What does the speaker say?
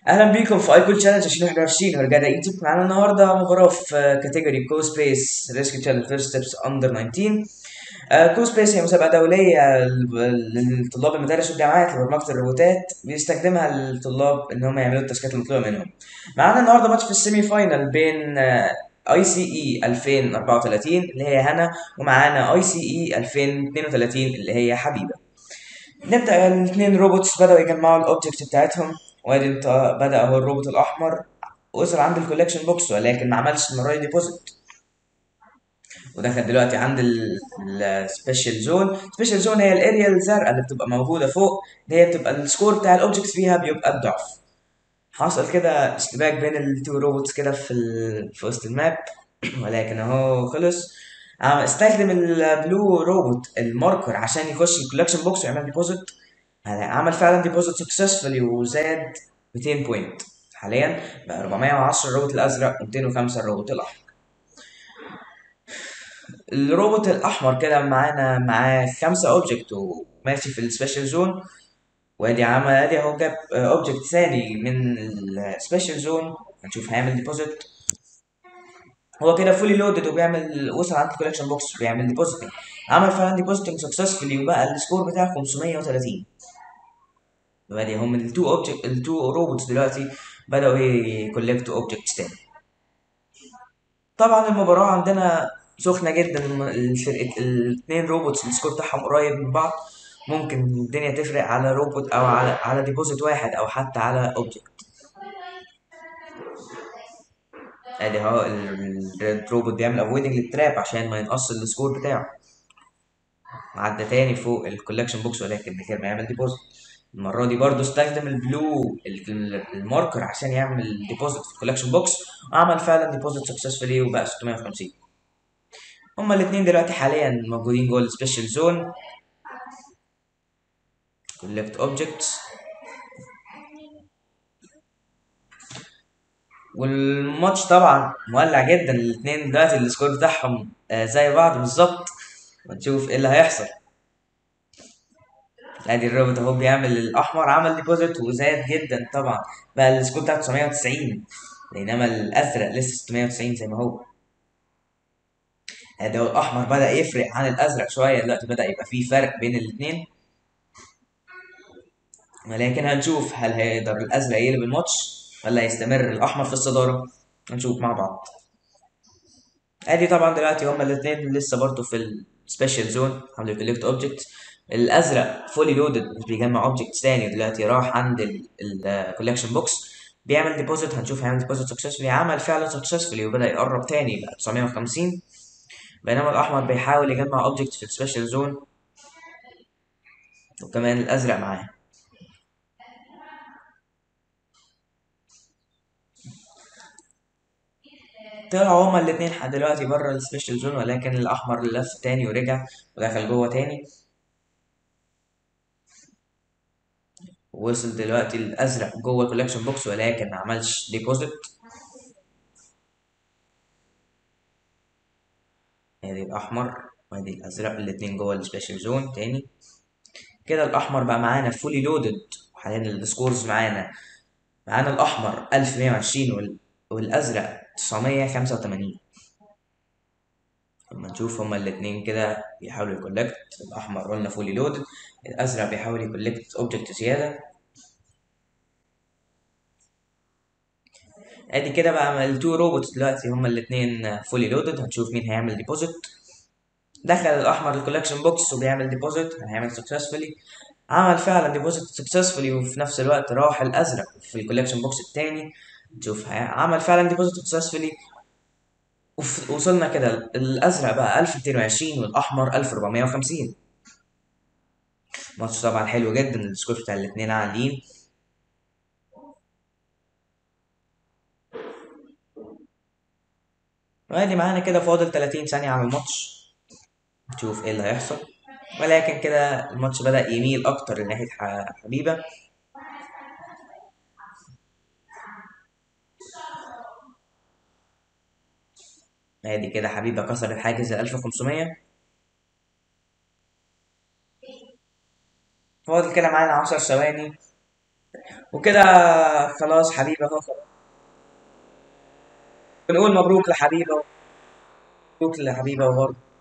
اهلا بيكم في ايكول تشالنج 2021 ورجعنا ايجيبت معانا النهارده مباراه في كاتيجوري كو سبيس ريسكيو تشالنج فيرست ستيبس اندر 19 كو سبيس هي مسابقه دوليه لطلاب المدارس والجامعات لبرمجه الروبوتات بيستخدمها الطلاب ان هم يعملوا التاسكات المطلوبه منهم معانا النهارده ماتش في السيمي فاينل بين اي سي اي 2034 اللي هي هنا ومعانا اي سي اي 2032 اللي هي حبيبه نبدا الاثنين روبوتس بداوا يجمعوا الاوبجكت بتاعتهم وادي انت بدا اهو الروبوت الاحمر وصل عند الكولكشن بوكس ولكن ما عملش المره دي ديبوزيت ودخل دلوقتي عند السبيشال زون سبيشال زون هي الاريا الزرقاء اللي بتبقى موجوده فوق اللي هي بتبقى السكور بتاع الاوبجكت فيها بيبقى الضعف حصل كده اشتباك بين التو روبوتس كده في ال... في وسط الماب ولكن اهو خلص استخدم البلو روبوت الماركر عشان يخش الكولكشن بوكس ويعمل ديبوزيت عمل فعلا ديبوزيت سكسسفولي وزاد 200 بوينت حاليا بقى 410 الروبوت الازرق و205 الروبوت الاحمر الروبوت الاحمر كده معانا معاه خمسة اوبجكت وماشي في السبيشال زون وادي عمل ادي اهو جاب اوبجكت ثاني من السبيشال زون هنشوف هيعمل ديبوزيت هو كده فولي لودد وبيعمل وصل عند الكولكشن بوكس بيعمل ديبوزيتنج عمل فعلا ديبوزيتنج سكسسفولي وبقى السكور بتاعه 530 وادي هم التو اوبجكت التو روبوتس دلوقتي بدأوا يكولكتوا اوبجكتس تاني طبعا المباراة عندنا سخنة جدا الفرقة الاثنين روبوتس السكور بتاعهم قريب من بعض ممكن الدنيا تفرق على روبوت او على على ديبوزيت واحد او حتى على اوبجكت ادي اهو الروبوت بيعمل افويدنج للتراب عشان ما ينقص السكور بتاعه عدى تاني فوق الكولكشن بوكس ولكن من غير ما يعمل ديبوزيت المرة دي برضو استخدم البلو الماركر عشان يعمل ديبوزيت في الكولكشن بوكس وعمل فعلا ديبوزيت سكسسفولي وبقى 650 هما الاثنين دلوقتي حاليا موجودين جوه السبيشال زون كولكت اوبجكتس والماتش طبعا مولع جدا الاثنين دلوقتي السكور بتاعهم زي بعض بالظبط ونشوف ايه اللي هيحصل ادي الروبوت اهو بيعمل الاحمر عمل ديبوزيت وزاد جدا طبعا بقى السكور بتاعه 990 بينما الازرق لسه 690 زي ما هو ادي الاحمر بدا يفرق عن الازرق شويه دلوقتي بدا يبقى في فرق بين الاثنين ولكن هنشوف هل هيقدر الازرق يقلب الماتش ولا يستمر الاحمر في الصداره هنشوف مع بعض ادي طبعا دلوقتي هما الاثنين لسه برضه في السبيشال زون عملوا كولكت اوبجكت الازرق فولي لودد مش بيجمع اوبجكت ثاني دلوقتي راح عند الكولكشن بوكس بيعمل ديبوزيت هنشوف هيعمل ديبوزيت سكسسفولي عمل فعلا سكسسفولي وبدا يقرب تاني بقى 950 بينما الاحمر بيحاول يجمع اوبجكت في السبيشال زون وكمان الازرق معاه طلعوا هما الاتنين لحد دلوقتي بره السبيشال زون ولكن الاحمر لف تاني ورجع ودخل جوه تاني وصل دلوقتي الازرق جوه الكولكشن بوكس ولكن ما عملش ديبوزيت ادي الاحمر وادي الازرق الاتنين جوه السبيشال زون تاني كده الاحمر بقى معانا فولي لودد وحاليا السكورز معانا معانا الاحمر 1120 والازرق 985 لما نشوف هما الاتنين كده بيحاولوا يكولكت الاحمر قلنا فولي لودد الازرق بيحاول يكولكت اوبجكت زياده ادي كده بقى التو روبوتس دلوقتي هما الاتنين فولي لودد هنشوف مين هيعمل ديبوزيت دخل الاحمر الكولكشن بوكس وبيعمل ديبوزيت هيعمل سكسسفولي عمل فعلا ديبوزيت سكسسفولي وفي نفس الوقت راح الازرق في الكولكشن بوكس التاني نشوف عمل فعلا ديبوزيت سكسسفولي وصلنا كده الازرق بقى 1220 والاحمر 1450 ماتش طبعا حلو جدا السكور بتاع الاثنين عاليين وادي معانا كده فاضل 30 ثانية على الماتش نشوف ايه اللي هيحصل ولكن كده الماتش بدأ يميل أكتر لناحية حبيبة ادي كده حبيبة كسرت حاجز ال 1500 فاضل كده معانا 10 ثواني وكده خلاص حبيبه اهو خلاص بنقول مبروك لحبيبه مبروك لحبيبه برضه